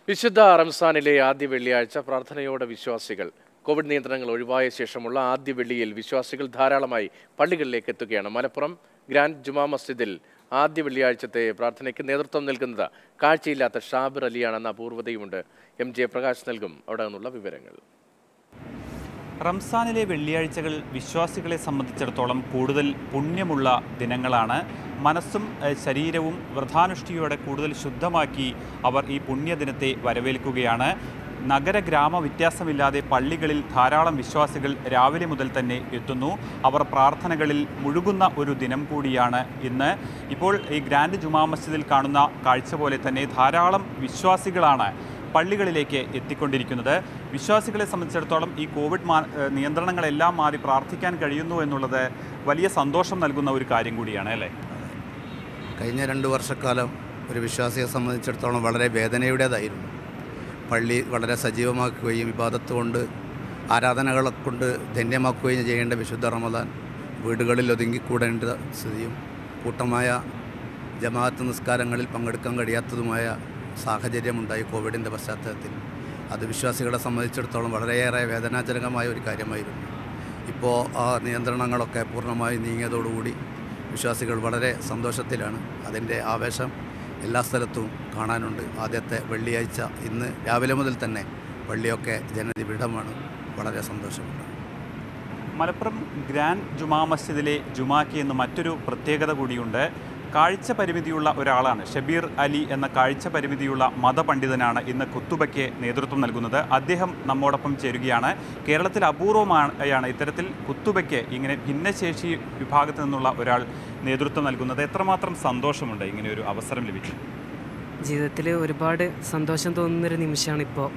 വിശുദ്ധ റംസാനിലെ ആദ്യ വെള്ളിയാഴ്ച പ്രാർത്ഥനയോടെ വിശ്വാസികൾ കോവിഡ് നിയന്ത്രണങ്ങൾ ഒഴിവായ ശേഷമുള്ള ആദ്യ വെള്ളിയിൽ വിശ്വാസികൾ ധാരാളമായി പള്ളികളിലേക്ക് എത്തുകയാണ് മലപ്പുറം ഗ്രാൻഡ് ജുമാ മസ്ജിദിൽ ആദ്യ വെള്ളിയാഴ്ചത്തെ പ്രാർത്ഥനയ്ക്ക് നേതൃത്വം നൽകുന്നത് കാഴ്ചയില്ലാത്ത ഷാബിർ അലിയാണെന്ന അപൂർവതയുമുണ്ട് എം ജെ പ്രകാശ് നൽകും അവിടെ നിന്നുള്ള വിവരങ്ങൾ റംസാനിലെ വെള്ളിയാഴ്ചകൾ വിശ്വാസികളെ സംബന്ധിച്ചിടത്തോളം കൂടുതൽ പുണ്യമുള്ള ദിനങ്ങളാണ് മനസ്സും ഏഹ്, ശരീരവും വ്രതാനുഷ്ഠിയോടെ കൂടുതൽ ശുദ്ധമാക്കി അവർ ഈ പുണ്യദിനത്തെ വരവേൽക്കുകയാണ് നഗര ഗ്രാമ വ്യത്യാസമില്ലാതെ പള്ളികളിൽ ധാരാളം വിശ്വാസികൾ രാവിലെ മുതൽ തന്നെ എത്തുന്നു അവർ പ്രാർത്ഥനകളിൽ മുഴുകുന്ന ഒരു ദിനം കൂടിയാണ് ഇന്ന് ഇപ്പോൾ ഈ ഗ്രാൻഡ് ജുമാ മസ്ജിദിൽ കാണുന്ന കാഴ്ച പോലെ തന്നെ ധാരാളം വിശ്വാസികളാണ് പള്ളികളിലേക്ക് എത്തിക്കൊണ്ടിരിക്കുന്നത് വിശ്വാസികളെ സംബന്ധിച്ചിടത്തോളം ഈ കോവിഡ് മാ ഏഹ് നിയന്ത്രണങ്ങളെല്ലാം മാറി പ്രാർത്ഥിക്കാൻ കഴിയുന്നു എന്നുള്ളത് വലിയ സന്തോഷം നൽകുന്ന ഒരു കാര്യം കൂടിയാണ് അല്ലേ കഴിഞ്ഞ രണ്ട് വർഷക്കാലം ഒരു വിശ്വാസിയെ സംബന്ധിച്ചിടത്തോളം വളരെ വേദനയുടേതായിരുന്നു പള്ളി വളരെ സജീവമാക്കുകയും വിവാദത്ത് കൊണ്ട് ആരാധനകളെ കൊണ്ട് ധന്യമാക്കുകയും ചെയ്യേണ്ട വിശുദ്ധ റമദാൻ വീടുകളിൽ ഒതുങ്ങിക്കൂടേണ്ട സ്ഥിതിയും കൂട്ടമായ ജമാഅത്ത് നിസ്കാരങ്ങളിൽ പങ്കെടുക്കാൻ കഴിയാത്തതുമായ സാഹചര്യമുണ്ടായി കോവിഡിൻ്റെ പശ്ചാത്തലത്തിൽ അത് വിശ്വാസികളെ സംബന്ധിച്ചിടത്തോളം വളരെയേറെ വേദനാജനകമായ ഒരു കാര്യമായിരുന്നു ഇപ്പോൾ ആ നിയന്ത്രണങ്ങളൊക്കെ പൂർണ്ണമായി നീങ്ങിയതോടുകൂടി വിശ്വാസികൾ വളരെ സന്തോഷത്തിലാണ് അതിൻ്റെ ആവേശം എല്ലാ സ്ഥലത്തും കാണാനുണ്ട് ആദ്യത്തെ വെള്ളിയാഴ്ച ഇന്ന് രാവിലെ മുതൽ തന്നെ പള്ളിയൊക്കെ ജനനിബിഡമാണ് വളരെ സന്തോഷമുണ്ട് മലപ്പുറം ഗ്രാൻഡ് ജുമാ മസ്ജിദിലെ ജുമാക്ക് എന്ന് മറ്റൊരു പ്രത്യേകത കൂടിയുണ്ട് കാഴ്ച പരിമിതിയുള്ള ഒരാളാണ് ഷബീർ അലി എന്ന കാഴ്ച പരിമിതിയുള്ള മതപണ്ഡിതനാണ് ഇന്ന് കുത്തുബയ്ക്ക് നേതൃത്വം നൽകുന്നത് അദ്ദേഹം നമ്മോടൊപ്പം ചേരുകയാണ് കേരളത്തിൽ അപൂർവമാണ് ഇത്തരത്തിൽ കുത്തുബയ്ക്ക് ഇങ്ങനെ ഭിന്നശേഷി വിഭാഗത്തിൽ നിന്നുള്ള ഒരാൾ നേതൃത്വം നൽകുന്നത് എത്രമാത്രം സന്തോഷമുണ്ട് ഇങ്ങനെ ഒരു അവസരം ലഭിച്ചു ജീവിതത്തിൽ ഒരുപാട് സന്തോഷം തോന്നുന്നൊരു നിമിഷമാണ് ഇപ്പോൾ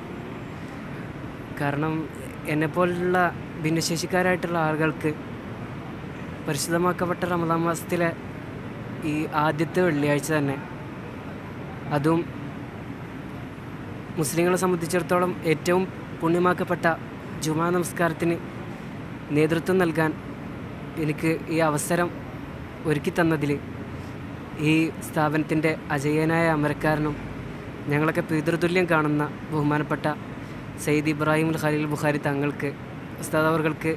കാരണം എന്നെപ്പോലുള്ള ഭിന്നശേഷിക്കാരായിട്ടുള്ള ആളുകൾക്ക് പരിശുദ്ധമാക്കപ്പെട്ട റമദാൻ മാസത്തിലെ ഈ ആദ്യത്തെ വെള്ളിയാഴ്ച തന്നെ അതും മുസ്ലിങ്ങളെ സംബന്ധിച്ചിടത്തോളം ഏറ്റവും പുണ്യമാക്കപ്പെട്ട ജുമാ നമസ്കാരത്തിന് നേതൃത്വം നൽകാൻ എനിക്ക് ഈ അവസരം ഒരുക്കി തന്നതിൽ ഈ സ്ഥാപനത്തിൻ്റെ അജയ്യനായ അമരക്കാരനും ഞങ്ങളൊക്കെ പിതൃതുല്യം കാണുന്ന ബഹുമാനപ്പെട്ട സയ്യിദ് ഇബ്രാഹിം ഖലീൽ ബുഖാരി തങ്ങൾക്ക് ഉസ്താദ് അവർക്ക്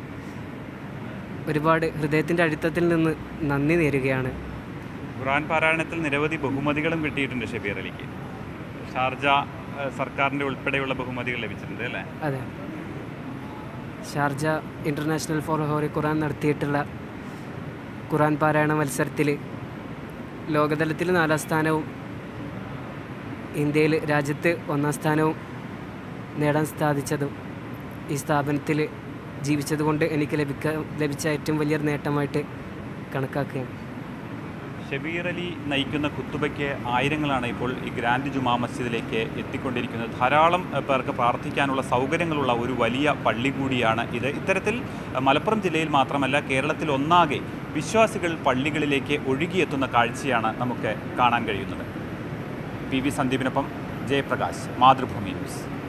ഒരുപാട് ഹൃദയത്തിൻ്റെ അടിത്തത്തിൽ നിന്ന് നന്ദി നേരുകയാണ് ഖുറാൻ പാരായണത്തിൽ നിരവധി ബഹുമതികളും കിട്ടിയിട്ടുണ്ട് ഷബീർ അലിക്ക് ഷാർജ ഏഹ്, സർക്കാരിൻ്റെ ഉൾപ്പെടെയുള്ള ബഹുമതികൾ ലഭിച്ചിട്ടുണ്ട് അല്ലേ അതെ ഷാർജ ഇൻ്റർനാഷണൽ ഫോർ ഹോറി ഖുറാൻ നടത്തിയിട്ടുള്ള ഖുറാൻ പാരായണ മത്സരത്തിൽ ലോകതലത്തിൽ നാലാം സ്ഥാനവും ഇന്ത്യയിൽ രാജ്യത്ത് ഒന്നാം സ്ഥാനവും നേടാൻ സാധിച്ചതും ഈ സ്ഥാപനത്തിൽ ജീവിച്ചതുകൊണ്ട് എനിക്ക് ലഭിക്ക ലഭിച്ച ഏറ്റവും വലിയൊരു നേട്ടമായിട്ട് കണക്കാക്കുകയാണ് ഷബീർ അലി നയിക്കുന്ന കുത്തുബയ്ക്ക് ആയിരങ്ങളാണ് ഇപ്പോൾ ഈ ഗ്രാൻഡ് ജുമാ മസ്ജിദിലേക്ക് എത്തിക്കൊണ്ടിരിക്കുന്നത് ധാരാളം ഏഹ്, പേർക്ക് പ്രാർത്ഥിക്കാനുള്ള സൗകര്യങ്ങളുള്ള ഒരു വലിയ പള്ളി കൂടിയാണ് ഇത് ഇത്തരത്തിൽ ഏഹ്, മലപ്പുറം ജില്ലയിൽ മാത്രമല്ല കേരളത്തിൽ ഒന്നാകെ വിശ്വാസികൾ പള്ളികളിലേക്ക് ഒഴുകിയെത്തുന്ന കാഴ്ചയാണ് നമുക്ക് കാണാൻ കഴിയുന്നത് പി വി സന്ദീപിനൊപ്പം ജയപ്രകാശ് മാതൃഭൂമി ന്യൂസ്